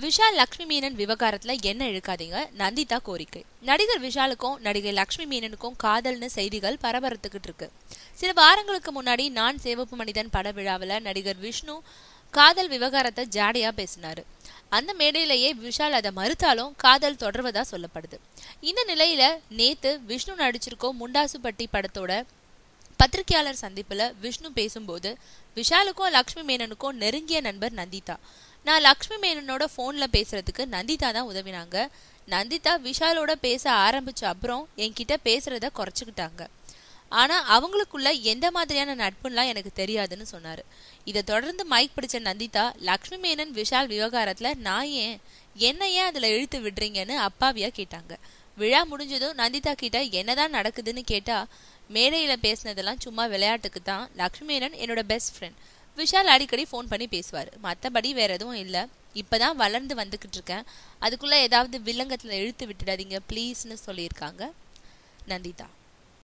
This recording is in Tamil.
விஷால் லக்ஷ்மி மேனன் விவகாரத்துல என்ன இழுக்காதீங்க நந்திதா கோரிக்கை நடிகர் விஷாலுக்கும் நடிகை லக்ஷ்மி மேனனுக்கும் காதல்னு செய்திகள் பரபரத்துக்கிட்டு இருக்கு சில வாரங்களுக்கு முன்னாடி நான் சேவப்பு மனிதன் பட விழாவில் நடிகர் விஷ்ணு காதல் விவகாரத்தை ஜாடையா பேசினாரு அந்த மேடையிலேயே விஷால் அதை மறுத்தாலும் காதல் தொடர்வதா சொல்லப்படுது இந்த நிலையில நேத்து விஷ்ணு நடிச்சிருக்கோம் முண்டாசுப்பட்டி படத்தோட பத்திரிகையாளர் சந்திப்புல விஷ்ணு பேசும்போது விஷாலுக்கும் லக்ஷ்மி மேனனுக்கும் நெருங்கிய நண்பர் நந்திதா நான் லக்ஷ்மி மேனனோட ஃபோன்ல பேசுறதுக்கு நந்திதா தான் உதவினாங்க நந்திதா விஷாலோட பேச ஆரம்பிச்ச அப்புறம் என்கிட்ட பேசுறத குறைச்சிக்கிட்டாங்க ஆனா அவங்களுக்குள்ள எந்த மாதிரியான நட்புலாம் எனக்கு தெரியாதுன்னு சொன்னாரு இதை தொடர்ந்து மைக் பிடிச்ச நந்திதா லக்ஷ்மி மேனன் விஷால் விவகாரத்துல நான் ஏன் என்ன ஏன் அதுல இழுத்து விடுறீங்கன்னு அப்பாவியா கேட்டாங்க விழா முடிஞ்சதும் நந்திதா கிட்ட என்னதான் நடக்குதுன்னு கேட்டா மேடையில பேசினதெல்லாம் சும்மா விளையாட்டுக்கு தான் லக்ஷ்மி மேனன் என்னோட பெஸ்ட் ஃப்ரெண்ட் விஷால் அடிக்கடி ஃபோன் பண்ணி பேசுவார் மற்றபடி வேற எதுவும் இல்லை இப்போதான் வளர்ந்து வந்துக்கிட்டு இருக்கேன் அதுக்குள்ளே ஏதாவது வில்லங்கத்தில் இழுத்து விட்டுடாதீங்க ப்ளீஸ்னு சொல்லியிருக்காங்க நந்திதா